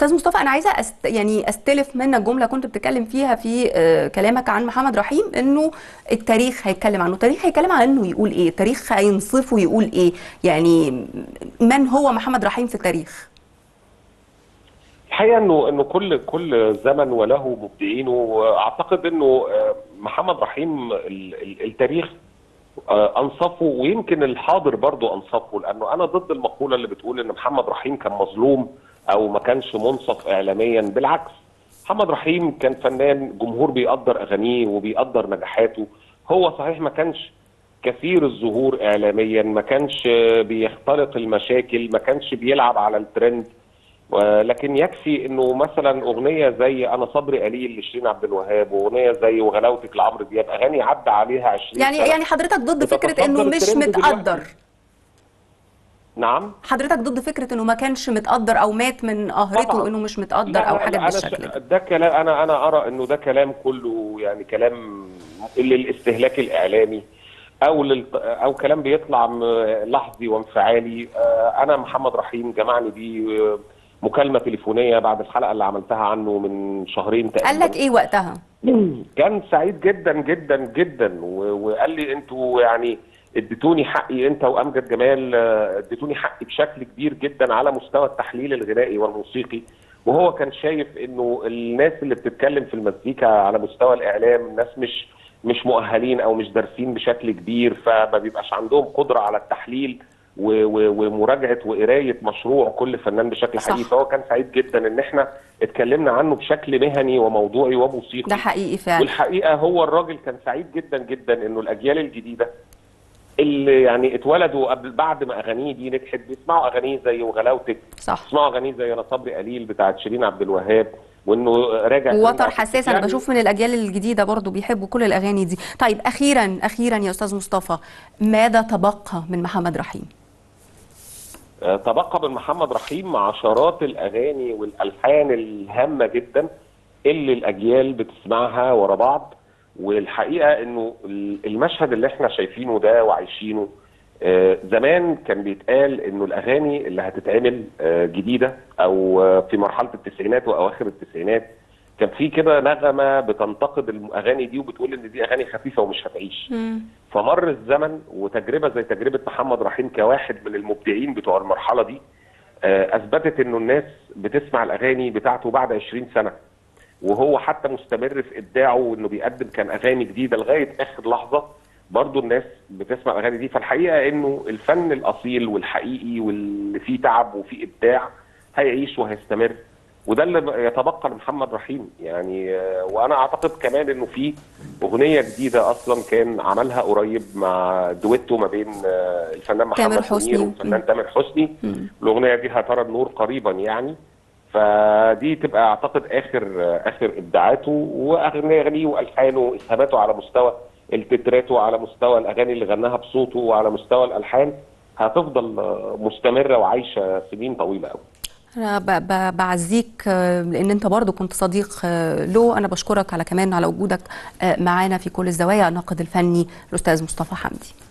استاذ مصطفى انا عايزه أست يعني استلف منك جمله كنت بتتكلم فيها في آه، كلامك عن محمد رحيم انه التاريخ هيتكلم عنه التاريخ هيتكلم عنه يقول ايه التاريخ هينصفه يقول ايه يعني من هو محمد رحيم في التاريخ الحقيقه انه انه كل كل زمن وله مبدعينه واعتقد انه آه، محمد رحيم ال- ال- التاريخ آه، انصفه ويمكن الحاضر برضه انصفه لانه انا ضد المقوله اللي بتقول ان محمد رحيم كان مظلوم او ما كانش منصف اعلاميا بالعكس محمد رحيم كان فنان جمهور بيقدر اغانيه وبيقدر نجاحاته هو صحيح ما كانش كثير الظهور اعلاميا ما كانش آه، بيختلق المشاكل ما كانش بيلعب على الترند ولكن يكفي انه مثلا اغنيه زي انا صبري قليل لشيرين عبد الوهاب واغنيه زي وغلاوتك لعمرو دياب اغاني عدى عليها 20 يعني سنه يعني حضرتك ضد فكره انه بتتصدر مش الترند دلوقتي. متقدر نعم حضرتك ضد فكره انه ما كانش متقدر او مات من قهرته طبعاً. انه مش متقدر لا، او لا، حاجه أنا بالشكل ش- ده ده كلام انا انا ارى انه ده كلام كله يعني كلام للاستهلاك الاعلامي او لل او كلام بيطلع م- لحظي وانفعالي آه، انا محمد رحيم جمعني بيه آه، مكالمه تليفونيه بعد الحلقه اللي عملتها عنه من شهرين تقريبا قال لك ايه وقتها كان سعيد جدا جدا جدا و- وقال لي انتوا يعني اديتوني حقي انت وامجد جمال آه، اديتوني حقي بشكل كبير جدا على مستوى التحليل الغنائي والموسيقي وهو كان شايف انه الناس اللي بتتكلم في المزيكا على مستوى الاعلام ناس مش مش مؤهلين او مش دارسين بشكل كبير فما بيبقاش عندهم قدره على التحليل و- و- ومراجعه وقرايه مشروع كل فنان بشكل صح. حقيقي فهو كان سعيد جدا ان احنا اتكلمنا عنه بشكل مهني وموضوعي وموسيقي ده حقيقي فعلا والحقيقه هو الراجل كان سعيد جدا جدا انه الاجيال الجديده اللي يعني اتولدوا قبل بعد ما اغانيه دي نجحت بيسمعوا اغانيه زي وغلاوتك صح بيسمعوا اغانيه زي انا صبري قليل بتاعت شيرين عبد الوهاب وانه راجع ووتر حساس انا يعني بشوف من الاجيال الجديده برضو بيحبوا كل الاغاني دي طيب اخيرا اخيرا يا استاذ مصطفى ماذا تبقى من محمد رحيم آه، تبقى من محمد رحيم عشرات الاغاني والالحان الهامه جدا اللي الاجيال بتسمعها ورا بعض والحقيقه انه المشهد اللي احنا شايفينه ده وعايشينه آه، زمان كان بيتقال انه الاغاني اللي هتتعمل آه، جديده او آه، في مرحله التسعينات واواخر التسعينات كان في كده نغمه بتنتقد الاغاني دي وبتقول ان دي اغاني خفيفه ومش هتعيش فمر الزمن وتجربه زي تجربه محمد رحيم كواحد من المبدعين بتوع المرحله دي آه، اثبتت انه الناس بتسمع الاغاني بتاعته بعد 20 سنه وهو حتى مستمر في ابداعه وانه بيقدم كان اغاني جديده لغايه اخر لحظه برضه الناس بتسمع الاغاني دي فالحقيقه انه الفن الاصيل والحقيقي واللي فيه تعب وفيه ابداع هيعيش وهيستمر وده اللي يتبقى لمحمد رحيم يعني آه، وانا اعتقد كمان انه في اغنيه جديده اصلا كان عملها قريب مع دويتو ما بين آه، الفنان محمد تامر حسني. منير والفنان تامر حسني الاغنيه دي هترى النور قريبا يعني فدي تبقى اعتقد اخر اخر ابداعاته واغانيه والحانه واسهاماته على مستوى التترات وعلى مستوى الاغاني اللي غناها بصوته وعلى مستوى الالحان هتفضل آه، مستمره وعايشه سنين طويله قوي انا ب- ب- بعزيك آه، لان انت برضو كنت صديق آه، له انا بشكرك على كمان على وجودك آه، معانا في كل الزوايا الناقد الفني الاستاذ مصطفى حمدي